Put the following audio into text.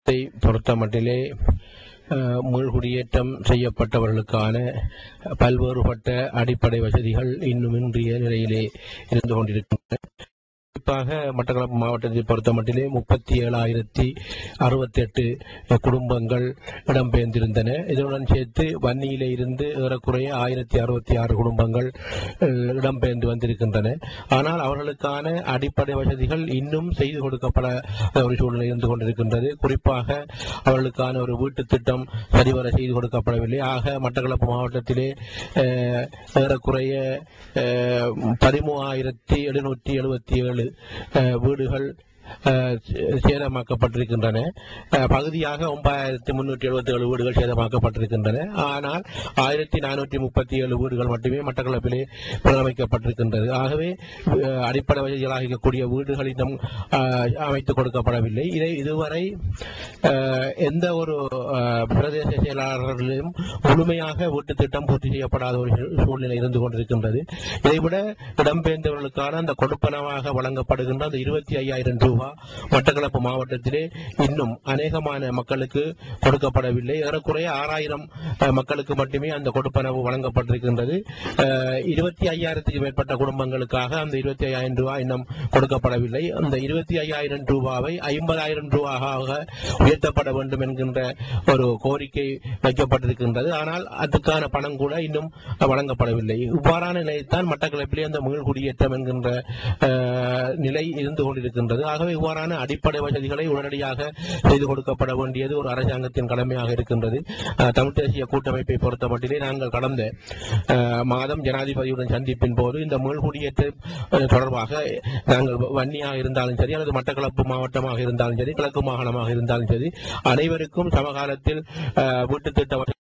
மாவட்டத்தை பொறுத்தமட்டிலே அஹ், மீள்குடியேற்றம் செய்யப்பட்டவர்களுக்கான பல்வேறுபட்ட அடிப்படை வசதிகள் இன்னும் இன்றைய நிலையிலே இருந்து கொண்டிருக்கின்றன குறிப்பாக மட்டக்களப்பு மாவட்டத்தை பொறுத்தமட்டிலே முப்பத்தி ஏழாயிரத்தி அறுபத்தி எட்டு குடும்பங்கள் இடம்பெயர்ந்திருந்தன இதனுடன் சேர்த்து வன்னியிலே இருந்து ஏறக்குறைய ஆயிரத்தி அறுபத்தி ஆறு குடும்பங்கள் அஹ், இடம்பெயர்ந்து வந்திருக்கின்றன ஆனால் அவர்களுக்கான அடிப்படை வசதிகள் இன்னும் செய்து கொடுக்கப்பட ஒரு சூழ்நிலை இருந்து கொண்டிருக்கின்றது குறிப்பாக அவர்களுக்கான ஒரு வீட்டு திட்டம் சரிவர செய்து கொடுக்கப்படவில்லை ஆக மட்டக்களப்பு மாவட்டத்திலே அஹ், ஏறக்குறைய அஹ், பதிமூவாயிரத்தி எழுநூற்றி எழுபத்தி ஏழு அஹ், வீடுகள் அஹ், சே- சேதமாக்கப்பட்டிருக்கின்றன அஹ், பகுதியாக ஒன்பதாயிரத்தி முன்னூற்றி எழுபத்தி ஏழு வீடுகள் சேதமாக்கப்பட்டிருக்கின்றன ஆனால் ஆயிரத்தி நானூற்றி முப்பத்தி ஏழு வீடுகள் மட்டுமே மட்டக்களப்பிலே புனரமைக்கப்பட்டிருக்கின்றது ஆகவே அஹ், அடிப்படை வசதிகளாக இருக்கக்கூடிய வீடுகள் இன்னும் அஹ், அமைத்துக் கொடுக்கப்படவில்லை இதை இதுவரை அஹ், எந்த ஒரு அஹ், பிரதேச செயலாளர்களும் முழுமையாக வீட்டு திட்டம் பூர்த்தி செய்யப்படாத ஒரு சூ- சூழ்நிலை இருந்து கொண்டிருக்கின்றது இதைவிட இடம்பெயர்ந்தவர்களுக்கான அந்த கொடுப்பனவாக வழங்கப்படுகின்ற அந்த இருபத்தி ஐயாயிரம் ரூபாய் மட்டக்களப்பு மாவட்டத்திலே இன்னும் அநேகமான மக்களுக்கு கொடுக்கப்படவில்லை ஏறக்குறைய ஆறாயிரம் மக்களுக்கு மட்டுமே அந்த கொடுப்பனவு வழங்கப்பட்டிருக்கின்றது இருபத்தி ஐயாயிரத்துக்கு மேற்பட்ட குடும்பங்களுக்காக அந்த இருபத்தி ஐயாயிரம் ரூபாய் இன்னும் கொடுக்கப்படவில்லை அந்த இருபத்தி ஐயாயிரம் ரூபாவை ஐம்பதாயிரம் ரூபாயாக உயர்த்தப்பட வேண்டும் என்கின்ற ஒரு கோரிக்கை வைக்கப்பட்டிருக்கின்றது ஆனால் அதுக்கான பணம் கூட இன்னும் வழங்கப்படவில்லை இவ்வாறான நிலையத்தான் மட்டக்களப்பிலே அந்த மீள்குடியேற்றம் என்கின்ற அஹ், நிலை இருந்து கொண்டிருக்கின்றது ஆகவே இவ்வாறான அடிப்படை வசதிகளை உடனடியாக செய்து கொடுக்கப்பட வேண்டியது ஒரு அரசாங்கத்தின் கடமையாக இருக்கின்றது அஹ், தமிழ் தேசிய கூட்டமைப்பை பொறுத்தமட்டிலே நாங்கள் கடந்த அஹ், மாதம் ஜனாதிபதியுடன் சந்திப்பின் போது இந்த மீள்குடியேற்றம் அஹ், தொடர்பாக நாங்கள் வன்னியாக இருந்தாலும் சரி அல்லது மட்டக்களப்பு மாவட்டமாக இருந்தாலும் சரி கிழக்கு மாகாணமாக இருந்தாலும் சரி அனைவருக்கும் சமகாலத்தில் அஹ், வீட்டுத் திட்ட